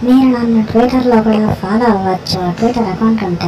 మీరు నన్ను ట్విట్టర్లో కూడా ఫాలో అవ్వచ్చు ట్విట్టర్ అకౌంట్ ఉంటే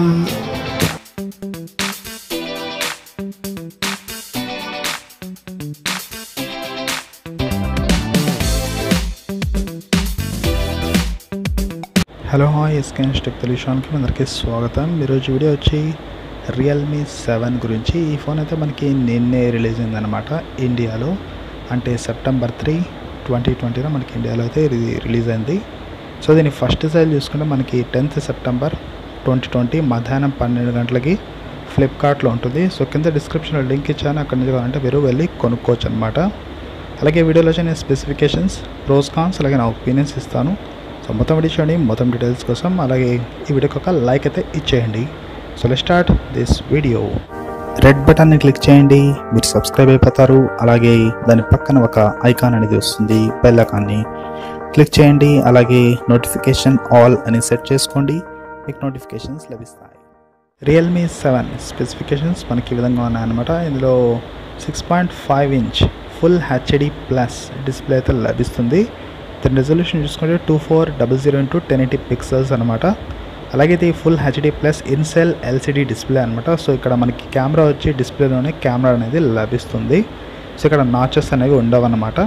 హలో హాయ్ ఎస్కెన్ టెక్ తెలుషాన్కి అందరికీ స్వాగతం ఈరోజు వీడియో వచ్చి రియల్మీ సెవెన్ గురించి ఈ ఫోన్ అయితే మనకి నిన్నే రిలీజ్ అయిందనమాట ఇండియాలో అంటే సెప్టెంబర్ త్రీ ట్వంటీ ట్వంటీలో మనకి ఇండియాలో అయితే ఇది రిలీజ్ అయింది సో దీని ఫస్ట్ సేల్ చూసుకుంటే మనకి టెన్త్ సెప్టెంబర్ ట్వంటీ ట్వంటీ మధ్యాహ్నం పన్నెండు గంటలకి ఫ్లిప్కార్ట్లో ఉంటుంది సో కింద డిస్క్రిప్షన్లో లింక్ ఇచ్చాను అక్కడి నుంచి కావాలంటే మీరు వెళ్ళి కొనుక్కోవచ్చు అనమాట అలాగే వీడియోలో వచ్చి నేను స్పెసిఫికేషన్స్ ప్రోస్ కాన్స్ అలాగే నా ఒపీనియన్స్ ఇస్తాను సో మొత్తం వీడియో చూడండి మొత్తం డీటెయిల్స్ కోసం అలాగే ఈ వీడియోకి ఒక లైక్ అయితే ఇచ్చేయండి so let start this video red బటన్ని క్లిక్ చేయండి మీరు సబ్స్క్రైబ్ అయిపోతారు అలాగే దాని పక్కన ఒక ఐకాన్ అనేది వస్తుంది బెల్ ఐకాన్ని క్లిక్ చేయండి అలాగే నోటిఫికేషన్ ఆల్ అని సెట్ చేసుకోండి మీకు నోటిఫికేషన్స్ లభిస్తాయి రియల్మీ సెవెన్ స్పెసిఫికేషన్స్ మనకి ఈ విధంగా ఉన్నాయన్నమాట ఇందులో six point five inch full HD plus display అయితే లభిస్తుంది దీని రెజల్యూషన్ చూసుకుంటే two four double zero into ten eighty pixels అనమాట అలాగే ఇది full HD plus incell LCD display అనమాట సో ఇక్కడ మనకి కెమెరా వచ్చి డిస్ప్లేలోనే కెమెరా అనేది లభిస్తుంది సో ఇక్కడ నాచెస్ అనేవి ఉండవన్నమాట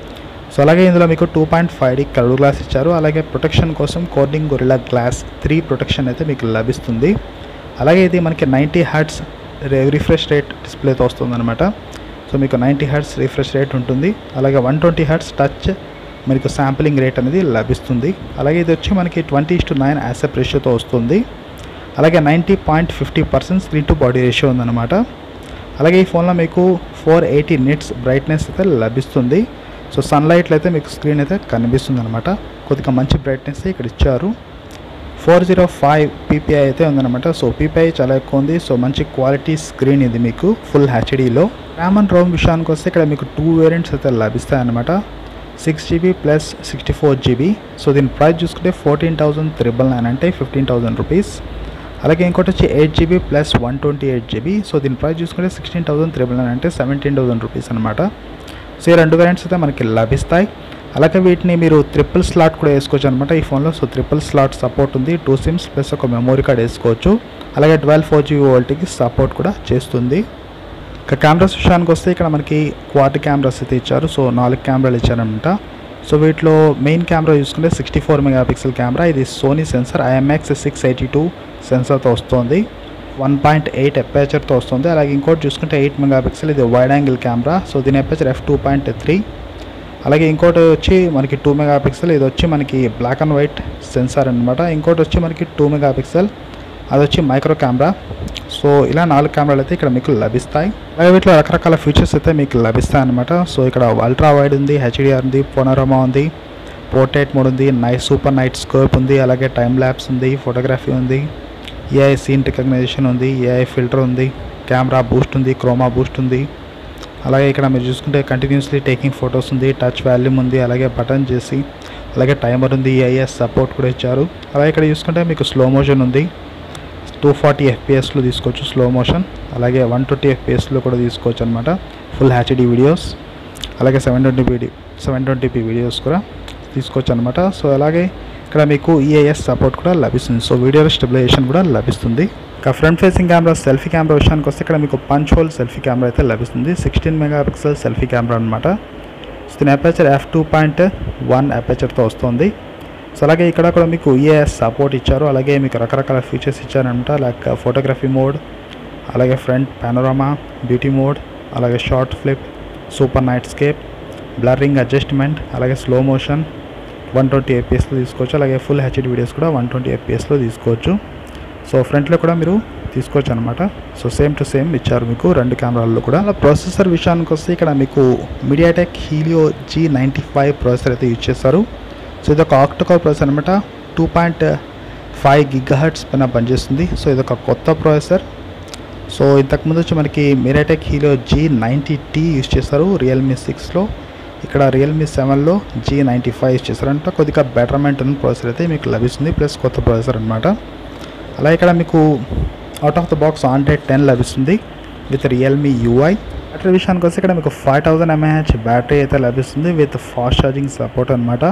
సో అలాగే ఇందులో మీకు two point five D colour glass ఇచ్చారు అలాగే ప్రొటెక్షన్ కోసం Corning Gorilla glass three protection అయితే మీకు లభిస్తుంది అలాగే ఇది మనకి నైంటీ హర్ట్స్ రిఫ్రెష్ రేట్ డిస్ప్లేతో వస్తుందన్నమాట సో మీకు నైంటీ హర్ట్స్ రిఫ్రెష్ రేట్ ఉంటుంది అలాగే వన్ ట్వంటీ హర్ట్స్ టచ్ మీకు శాంప్లింగ్ రేట్ అనేది లభిస్తుంది అలాగే ఇది వచ్చి మనకి ట్వంటీ టు నైన్ యాసెప్ రేషియోతో వస్తుంది అలాగే ninety point fifty percent screen to body ratio ఉందన్నమాట అలాగే ఈ ఫోన్లో మీకు ఫోర్ ఎయిటీ నిట్స్ బ్రైట్నెస్ అయితే లభిస్తుంది సో సన్లైట్లో అయితే మీకు స్క్రీన్ అయితే కనిపిస్తుంది అనమాట కొద్దిగా మంచి బ్రైట్నెస్ ఇక్కడ ఇచ్చారు ఫోర్ జీరో ఫైవ్ పీపీఐ అయితే ఉందన్నమాట సో పీపీఐ చాలా ఎక్కువ ఉంది సో మంచి క్వాలిటీ స్క్రీన్ ఇది మీకు ఫుల్ హెచ్డీలో ర్యామ్ అండ్ రోమ్ విషయానికి వస్తే ఇక్కడ మీకు టూ వేరియంట్స్ అయితే లభిస్తాయి అనమాట six GB plus sixty four GB so దీని ప్రైస్ చూసుకుంటే ఫోర్టీన్ థౌసండ్ త్రిబుల్ నైన్ అంటే ఫిఫ్టీన్ థౌసండ్ రూపీస్ అలాగే ఇంకోటి వచ్చి eight GB plus one twenty eight GB so దీని ప్రైస్ చూసుకుంటే సిక్స్టీన్ థౌసండ్ త్రిబుల్ నైన్ అంటే సెవెంటీన్ థౌసండ్ రూపీస్ అనమాట సో ఈ రెండు వేరియంట్స్ అయితే మనకి లభిస్తాయి అలాగే వీటిని మీరు ట్రిపుల్ స్లాట్ కూడా వేసుకోవచ్చు అనమాట ఈ ఫోన్లో సో ట్రిపుల్ స్లాట్ సపోర్ట్ ఉంది టూ సిమ్స్ ప్లస్ ఒక మెమోరీ కార్డ్ వేసుకోవచ్చు అలాగే ట్వెల్వ్ ఫోర్ జీబీ వోల్ట్కి సపోర్ట్ కూడా చేస్తుంది ఇక కెమెరాస్ విషయానికి వస్తే ఇక్కడ మనకి క్వాడ్ కెమెరాస్ అయితే ఇచ్చారు సో నాలుగు కెమెరాలు ఇచ్చారనమాట సో వీటిలో మెయిన్ కెమెరా చూసుకుంటే సిక్స్టీ ఫోర్ మెగాపిక్సెల్ కెమెరా ఇది Sony sensor IMX six eighty two సెన్సర్తో వస్తుంది వన్ పాయింట్ ఎయిట్ ఎపేచర్తో వస్తుంది అలాగే ఇంకోటి చూసుకుంటే ఎయిట్ మెగాపిక్సెల్ ఇది వైడ్ యాంగిల్ కెమెరా సో దీని aperture F two point three అలాగే ఇంకోటి వచ్చి మనకి టూ మెగాపిక్సెల్ ఇది వచ్చి మనకి బ్లాక్ అండ్ వైట్ సెన్సార్ అనమాట ఇంకోటి వచ్చి మనకి టూ మెగాపిక్సెల్ అది వచ్చి మైక్రో కెమెరా సో ఇలా నాలుగు కెమెరాలు అయితే ఇక్కడ మీకు లభిస్తాయి అలాగే వీటిలో రకరకాల ఫీచర్స్ అయితే మీకు లభిస్తాయి అనమాట సో ఇక్కడ అల్ట్రా వైడ్ ఉంది హెచ్డిఆర్ ఉంది పోనోరమా ఉంది పోర్ట్రేట్ మోడ్ ఉంది నైట్ సూపర్ నైట్ స్కోప్ ఉంది అలాగే టైం ల్యాబ్స్ ఉంది ఫోటోగ్రఫీ ఉంది ఏఐ సీన్ రికగ్నైజేషన్ ఉంది ఏఐ ఫిల్టర్ ఉంది కెమెరా బూస్ట్ ఉంది క్రోమా బూస్ట్ ఉంది అలాగే ఇక్కడ మీరు చూసుకుంటే కంటిన్యూస్లీ టేకింగ్ ఫొటోస్ ఉంది టచ్ వాల్యూమ్ ఉంది అలాగే బటన్ చేసి అలాగే టైమర్ ఉంది ఐఎస్ సపోర్ట్ కూడా ఇచ్చారు అలాగే ఇక్కడ చూసుకుంటే మీకు స్లో మోషన్ ఉంది టూ ఫార్టీ ఎఫ్పిఎస్లో తీసుకోవచ్చు స్లో మోషన్ అలాగే వన్ ట్వంటీ ఎఫ్పిఎస్లో కూడా తీసుకోవచ్చు అనమాట ఫుల్ హెచ్డి వీడియోస్ అలాగే seven twenty video seven twenty p videos కూడా తీసుకోవచ్చు అనమాట సో అలాగే ఇక్కడ మీకు ఈఏఎస్ సపోర్ట్ కూడా లభిస్తుంది సో వీడియో స్టెబిలైజేషన్ కూడా లభిస్తుంది ఇక front facing camera selfie camera విషయానికి వస్తే ఇక్కడ మీకు పంచ్ హోల్ సెల్ఫీ కెమెరా అయితే లభిస్తుంది సిక్స్టీన్ మెగాపిక్సెల్ సెల్ఫీ కెమెరా అనమాట సో దీని aperture F two point one అపేచర్తో వస్తుంది సో అలాగే ఇక్కడ కూడా మీకు ఈఏఎస్ సపోర్ట్ ఇచ్చారు అలాగే మీకు రకరకాల ఫీచర్స్ ఇచ్చారనమాట లైక్ ఫోటోగ్రఫీ మోడ్ అలాగే ఫ్రంట్ పానోరామా బ్యూటీ మోడ్ అలాగే shot flip super night scape blurring adjustment అలాగే స్లో మోషన్ వన్ ట్వంటీ ఎఫ్పిఎస్లో తీసుకోవచ్చు అలాగే ఫుల్ హెచ్డి వీడియోస్ కూడా వన్ ట్వంటీ ఎఫ్పిఎస్లో తీసుకోవచ్చు సో ఫ్రంట్లో కూడా మీరు తీసుకోవచ్చు అనమాట సో సేమ్ టు సేమ్ ఇచ్చారు మీకు రెండు కెమెరాల్లో కూడా అలా ప్రాసెసర్ విషయానికి వస్తే ఇక్కడ మీకు MediaTek Helio G ninety five processor అయితే యూజ్ చేస్తారు సో ఇది ఒక ఆక్టోకోర్ ప్రాసెసర్ అనమాట టూ పాయింట్ ఫైవ్ గిగాహర్ట్స్ పైన పనిచేస్తుంది సో ఇది ఒక కొత్త ప్రాసెసర్ సో ఇంతకుముందు వచ్చి మనకి MediaTek Helio G ninety T use చేస్తారు రియల్మీ సిక్స్లో ఇక్కడ రియల్మీ సెవెన్లో జీ నైంటీ ఫైవ్ యూస్ చేస్తారంట కొద్దిగా బెటర్మెంట్ ఉన్న ప్రాసెసర్ అయితే మీకు లభిస్తుంది ప్లస్ కొత్త ప్రాసెసర్ అనమాట అలా ఇక్కడ మీకు out of the box Android ten లభిస్తుంది విత్ రియల్మీ యూఐ బ్యాటరీ విషయానికి వస్తే ఇక్కడ మీకు ఫైవ్ థౌసండ్ ఎంఏహెచ్ బ్యాటరీ అయితే లభిస్తుంది విత్ ఫాస్ట్ ఛార్జింగ్ సపోర్ట్ అనమాట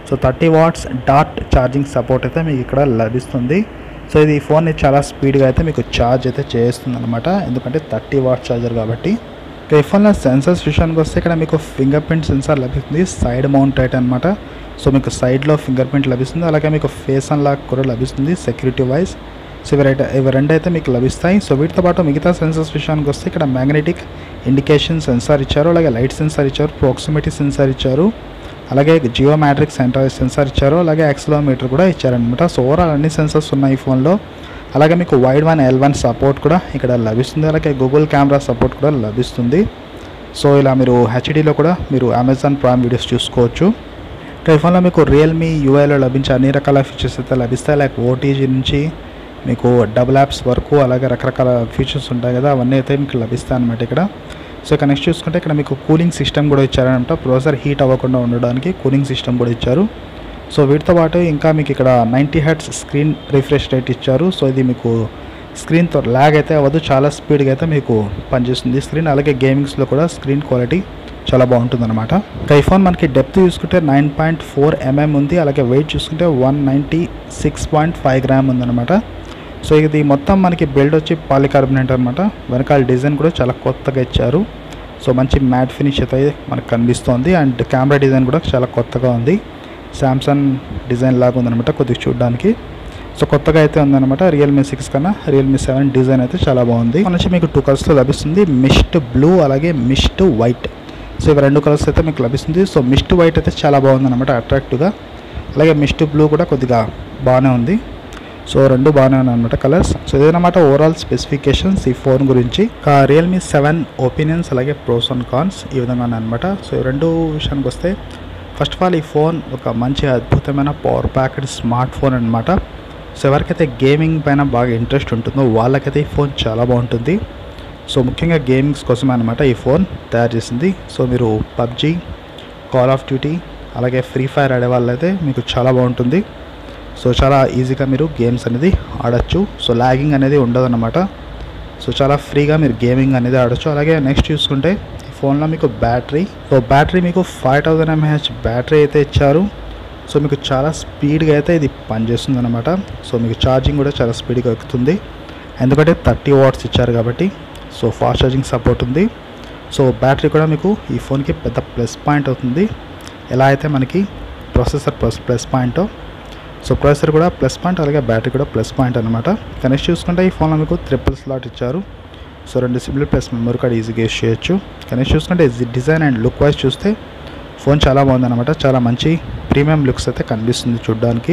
సో థర్టీ వాట్స్ డాట్ ఛార్జింగ్ సపోర్ట్ అయితే మీకు ఇక్కడ లభిస్తుంది సో ఇది ఈ ఫోన్ చాలా స్పీడ్గా అయితే మీకు ఛార్జ్ అయితే చేస్తుంది అనమాట ఎందుకంటే థర్టీ వాట్ ఛార్జర్ కాబట్టి ఇక ఈ ఫోన్లో సెన్సర్స్ విషయానికి వస్తే ఇక్కడ మీకు ఫింగర్ ప్రింట్ సెన్సార్ లభిస్తుంది సైడ్ మౌంట్ అయితే అనమాట సో మీకు సైడ్లో ఫింగర్ ప్రింట్ లభిస్తుంది అలాగే మీకు ఫేస్ అన్లాక్ కూడా లభిస్తుంది సెక్యూరిటీ వైజ్ సో ఇవి రైట్ ఇవి రెండు అయితే మీకు లభిస్తాయి సో వీటితో పాటు మిగతా సెన్సర్స్ విషయానికి వస్తే ఇక్కడ మ్యాగ్నెటిక్ ఇండికేషన్ సెన్సార్ ఇచ్చారు అలాగే లైట్ సెన్సార్ ఇచ్చారు ప్రాక్సిమిటీ సెన్సార్ ఇచ్చారు అలాగే జియో మ్యాట్రిక్ సెంటర్ సెన్సార్ ఇచ్చారు అలాగే యాక్సిలోమీటర్ కూడా ఇచ్చారనమాట సో ఓవరాల్ అన్ని సెన్సర్స్ ఉన్నాయి ఈ ఫోన్లో అలాగే మీకు Widevine L one support కూడా ఇక్కడ లభిస్తుంది అలాగే గూగుల్ కెమెరా సపోర్ట్ కూడా లభిస్తుంది సో ఇలా మీరు హెచ్డీలో కూడా మీరు అమెజాన్ ప్రైమ్ వీడియోస్ చూసుకోవచ్చు ఇక ఈ ఫోన్లో మీకు రియల్మీ యూఐలో లభించే అన్ని రకాల ఫీచర్స్ అయితే లభిస్తాయి లైక్ ఓటీజీ నుంచి మీకు డబుల్ యాప్స్ వరకు అలాగే రకరకాల ఫీచర్స్ ఉంటాయి కదా అవన్నీ అయితే మీకు లభిస్తాయి అనమాట ఇక్కడ సో ఇక నెక్స్ట్ చూసుకుంటే ఇక్కడ మీకు కూలింగ్ సిస్టమ్ కూడా ఇచ్చారనమాట ప్రాసెసర్ హీట్ అవ్వకుండా ఉండడానికి కూలింగ్ సిస్టమ్ కూడా ఇచ్చారు సో వీటితో పాటు ఇంకా మీకు ఇక్కడ ninety hertz screen refresh rate ఇచ్చారు సో ఇది మీకు స్క్రీన్తో ల్యాగ్ అయితే అవ్వదు చాలా స్పీడ్గా అయితే మీకు పనిచేస్తుంది స్క్రీన్ అలాగే గేమింగ్స్లో కూడా స్క్రీన్ క్వాలిటీ చాలా బాగుంటుంది అనమాట ఇక ఈ ఫోన్ మనకి డెప్త్ చూసుకుంటే నైన్ పాయింట్ ఫోర్ ఎంఎం ఉంది అలాగే వెయిట్ చూసుకుంటే one ninety six point five gram ఉందన్నమాట సో ఇది మొత్తం మనకి బిల్డ్ వచ్చి పాలికార్బనేట్ అనమాట వెనకాల డిజైన్ కూడా చాలా కొత్తగా ఇచ్చారు సో మంచి మ్యాట్ ఫినిష్ అయితే మనకు కనిపిస్తోంది అండ్ కెమెరా డిజైన్ కూడా చాలా కొత్తగా ఉంది శాంసంగ్ డిజైన్ లాగా ఉందన్నమాట కొద్దిగా చూడడానికి సో కొత్తగా అయితే ఉందన్నమాట రియల్మీ సిక్స్ కన్నా రియల్మీ సెవెన్ డిజైన్ అయితే చాలా బాగుంది మన నుంచి మీకు టూ కలర్స్లో లభిస్తుంది మిస్ట్ బ్లూ అలాగే మిస్ట్ వైట్ సో ఇవి రెండు కలర్స్ అయితే మీకు లభిస్తుంది సో మిస్ట్ వైట్ అయితే చాలా బాగుంది అనమాట అట్రాక్టివ్గా అలాగే మిస్ట్ బ్లూ కూడా కొద్దిగా బాగానే ఉంది సో రెండు బాగానే ఉన్నాయి అనమాట కలర్స్ సో ఇదన్నమాట ఓవరాల్ స్పెసిఫికేషన్స్ ఈ ఫోన్ గురించి రియల్మీ సెవెన్ ఒపీనియన్స్ అలాగే ప్రోస్ అండ్ కాన్స్ ఈ విధంగా అనమాట సో ఈ రెండు విషయానికి వస్తే ఫస్ట్ ఆఫ్ ఆల్ ఈ ఫోన్ ఒక మంచి అద్భుతమైన పవర్ ప్యాకెడ్ స్మార్ట్ ఫోన్ అనమాట సో ఎవరికైతే గేమింగ్ పైన బాగా ఇంట్రెస్ట్ ఉంటుందో వాళ్ళకైతే ఈ ఫోన్ చాలా బాగుంటుంది సో ముఖ్యంగా గేమింగ్స్ కోసమే అనమాట ఈ ఫోన్ తయారు చేసింది సో మీరు పబ్జీ కాల్ ఆఫ్ డ్యూటీ అలాగే ఫ్రీ ఫైర్ ఆడే వాళ్ళైతే మీకు చాలా బాగుంటుంది సో చాలా ఈజీగా మీరు గేమ్స్ అనేది ఆడచ్చు సో లాగింగ్ అనేది ఉండదన్నమాట సో చాలా ఫ్రీగా మీరు గేమింగ్ అనేది ఆడొచ్చు అలాగే నెక్స్ట్ చూసుకుంటే ఈ ఫోన్లో మీకు బ్యాటరీ సో బ్యాటరీ మీకు ఫైవ్ థౌజండ్ ఎంహెచ్ బ్యాటరీ అయితే ఇచ్చారు సో మీకు చాలా స్పీడ్గా అయితే ఇది పనిచేస్తుంది అనమాట సో మీకు ఛార్జింగ్ కూడా చాలా స్పీడ్గా ఎక్కుతుంది ఎందుకంటే థర్టీ వాట్స్ ఇచ్చారు కాబట్టి సో ఫాస్ట్ ఛార్జింగ్ సపోర్ట్ ఉంది సో బ్యాటరీ కూడా మీకు ఈ ఫోన్కి పెద్ద ప్లస్ పాయింట్ అవుతుంది ఎలా అయితే మనకి processor plus plus point so processor కూడా ప్లస్ పాయింట్ అలాగే బ్యాటరీ కూడా ప్లస్ పాయింట్ అనమాట కనెక్ట్ చూసుకుంటే ఈ ఫోన్లో మీకు ట్రిపుల్ స్లాట్ ఇచ్చారు సో రెండు సిబిల్ ప్లస్ మెమరీ కార్డ్ ఈజీగా యూస్ చేయొచ్చు కనెక్ట్ చూసుకుంటే డిజైన్ అండ్ లుక్ వైజ్ చూస్తే ఫోన్ చాలా బాగుందన్నమాట చాలా మంచి ప్రీమియం లుక్స్ అయితే కనిపిస్తుంది చూడడానికి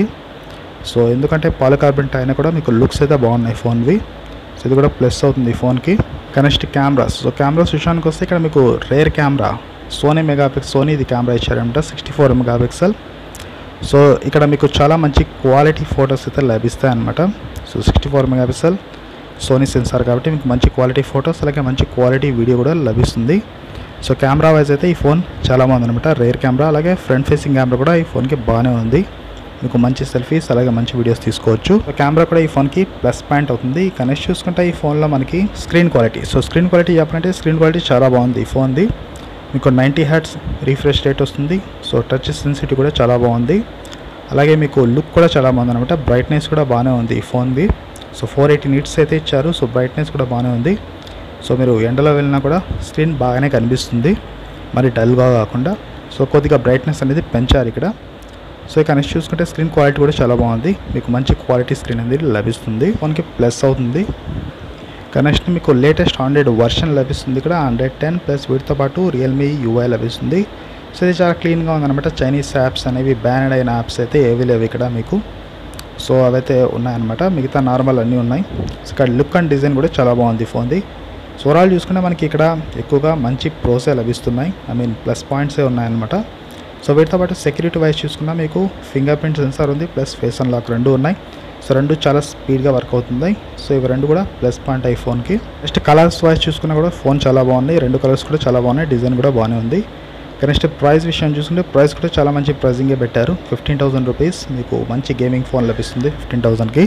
సో ఎందుకంటే పాలికార్బెంట్ అయినా కూడా మీకు లుక్స్ అయితే బాగున్నాయి ఫోన్వి సో ఇది కూడా ప్లస్ అవుతుంది ఈ ఫోన్కి కనెక్ట్ కెమెరాస్ సో కెమెరాస్ విషయానికి వస్తే ఇక్కడ మీకు రేర్ కెమెరా సోనీ మెగాపిక్స్ సోనీ ఇది కెమెరా ఇచ్చారనమాట సిక్స్టీ ఫోర్ మెగాపిక్సెల్ సో ఇక్కడ మీకు చాలా మంచి క్వాలిటీ ఫొటోస్ అయితే లభిస్తాయి అనమాట so sixty four megapixel Sony sensor కాబట్టి మీకు మంచి క్వాలిటీ ఫొటోస్ అలాగే మంచి క్వాలిటీ వీడియో కూడా లభిస్తుంది సో కెమెరా వైజ్ అయితే ఈ ఫోన్ చాలా బాగుంది అనమాట రేర్ కెమెరా అలాగే ఫ్రంట్ ఫేసింగ్ కెమెరా కూడా ఈ ఫోన్కి బాగానే ఉంది మీకు మంచి సెల్ఫీస్ అలాగే మంచి వీడియోస్ తీసుకోవచ్చు సో కెమెరా కూడా ఈ ఫోన్కి ప్లస్ పాయింట్ అవుతుంది కనెక్ట్ చూసుకుంటే ఈ ఫోన్లో మనకి screen quality so screen quality చెప్పాలంటే స్క్రీన్ క్వాలిటీ చాలా బాగుంది ఈ ఫోన్ది మీకు నైంటీ హెడ్స్ రీఫ్రెష్ రేట్ వస్తుంది సో టచ్ సెన్సిటివ్ కూడా చాలా బాగుంది అలాగే మీకు లుక్ కూడా చాలా బాగుంది అనమాట బ్రైట్నెస్ కూడా బాగానే ఉంది ఈ ఫోన్ది సో ఫోర్ ఎయిటీ నిట్స్ అయితే ఇచ్చారు సో బ్రైట్నెస్ కూడా బాగానే ఉంది సో మీరు ఎండలో వెళ్ళినా కూడా స్క్రీన్ బాగానే కనిపిస్తుంది మరి డల్గా కాకుండా సో కొద్దిగా బ్రైట్నెస్ అనేది పెంచారు ఇక్కడ సో ఇక నెక్స్ట్ చూసుకుంటే స్క్రీన్ క్వాలిటీ కూడా చాలా బాగుంది మీకు మంచి క్వాలిటీ స్క్రీన్ అనేది లభిస్తుంది ఫోన్కి ప్లస్ అవుతుంది నెక్స్ట్ మీకు లేటెస్ట్ హండ్రెడ్ వర్షన్ లభిస్తుంది ఇక్కడ హండ్రెడ్ టెన్ ప్లస్ వీటితో పాటు రియల్మీ యూఐ లభిస్తుంది సో ఇది చాలా క్లీన్గా ఉందన్నమాట చైనీస్ యాప్స్ అనేవి బ్యానడ్ అయిన యాప్స్ అయితే ఏవి లేవు ఇక్కడ మీకు సో అవైతే ఉన్నాయన్నమాట మిగతా నార్మల్ అన్నీ ఉన్నాయి సో ఇక్కడ లుక్ అండ్ డిజైన్ కూడా చాలా బాగుంది ఫోన్ది సో ఓవరాల్ చూసుకుంటే మనకి ఇక్కడ ఎక్కువగా మంచి ప్రోసే లభిస్తున్నాయి ఐ మీన్ ప్లస్ పాయింట్సే ఉన్నాయన్నమాట సో వీటితో పాటు సెక్యూరిటీ వైజ్ చూసుకున్నా మీకు ఫింగర్ ప్రింట్ సెన్సార్ ఉంది ప్లస్ ఫేస్ అన్లాక్ రెండు ఉన్నాయి సో రెండు చాలా స్పీడ్గా వర్క్ అవుతుంది సో ఇవి రెండు కూడా ప్లస్ పాయింట్ ఈ ఫోన్కి నెక్స్ట్ కలర్స్ వైజ్ చూసుకున్నా కూడా ఫోన్ చాలా బాగుంది రెండు కలర్స్ కూడా చాలా బాగున్నాయి డిజైన్ కూడా బాగానే ఉంది నెక్స్ట్ ప్రైస్ విషయం చూసుకుంటే ప్రైస్ కూడా చాలా మంచి ప్రైజింగే పెట్టారు ఫిఫ్టీన్ థౌసండ్ రూపీస్ మీకు మంచి గేమింగ్ ఫోన్ లభిస్తుంది ఫిఫ్టీన్ థౌసండ్కి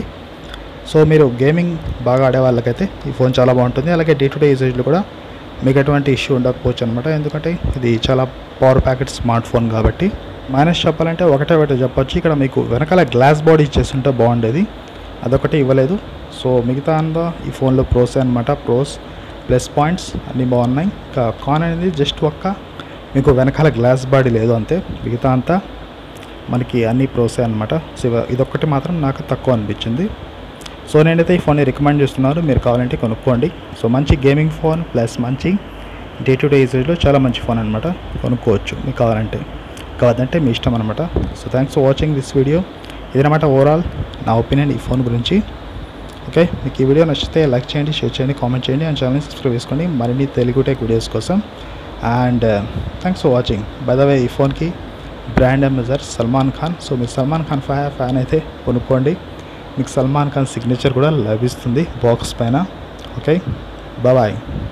సో మీరు గేమింగ్ బాగా ఆడే వాళ్ళకైతే ఈ ఫోన్ చాలా బాగుంటుంది అలాగే డే టు డే యూసేజ్లో కూడా మీకు ఎటువంటి ఇష్యూ ఉండకపోవచ్చు అనమాట ఎందుకంటే ఇది చాలా పవర్ ప్యాకెట్ స్మార్ట్ ఫోన్ కాబట్టి మైనస్ చెప్పాలంటే ఒకటే ఒకటే చెప్పొచ్చు ఇక్కడ మీకు వెనకాల గ్లాస్ బాడీ ఇచ్చేస్తుంటే బాగుండేది అదొకటి ఇవ్వలేదు సో మిగతా అంతా ఈ ఫోన్లో ప్రోస్ అనమాట ప్రోస్ ప్లస్ పాయింట్స్ అన్నీ బాగున్నాయి ఇంకా కాన్ అనేది జస్ట్ ఒక్క మీకు వెనకాల గ్లాస్ బాడీ లేదు అంతే మిగతా అంతా మనకి అన్ని ప్రోసే అనమాట సో ఇవ- ఇదొక్కటి మాత్రం నాకు తక్కువ అనిపించింది సో నేనైతే ఈ ఫోన్ని రికమెండ్ చేస్తున్నాను మీరు కావాలంటే కొనుక్కోండి సో మంచి గేమింగ్ ఫోన్ ప్లస్ మంచి డే టు డే యూసేజ్లో చాలా మంచి ఫోన్ అనమాట కొనుక్కోవచ్చు మీకు కావాలంటే కావాలంటే మీ ఇష్టం అనమాట so thanks for watching this video ఇదనమాట ఓవరాల్ నా ఒపీనియన్ ఈ ఫోన్ గురించి ఓకే మీకు ఈ వీడియో నచ్చితే లైక్ చేయండి షేర్ చేయండి కామెంట్ చేయండి అండ్ ఛానల్ని సబ్స్క్రైబ్ చేసుకోండి మరిన్ని తెలుగు టెక్ వీడియోస్ కోసం and thanks for watching by the way ఈ ఫోన్కి brand ambassador Salman Khan so మీరు సల్మాన్ ఖాన్ ఫ్యా ఫ్యాన్ అయితే కొనుక్కోండి మీకు సల్మాన్ ఖాన్ సిగ్నేచర్ కూడా లభిస్తుంది బాక్స్ పైన ఓకే బాయ్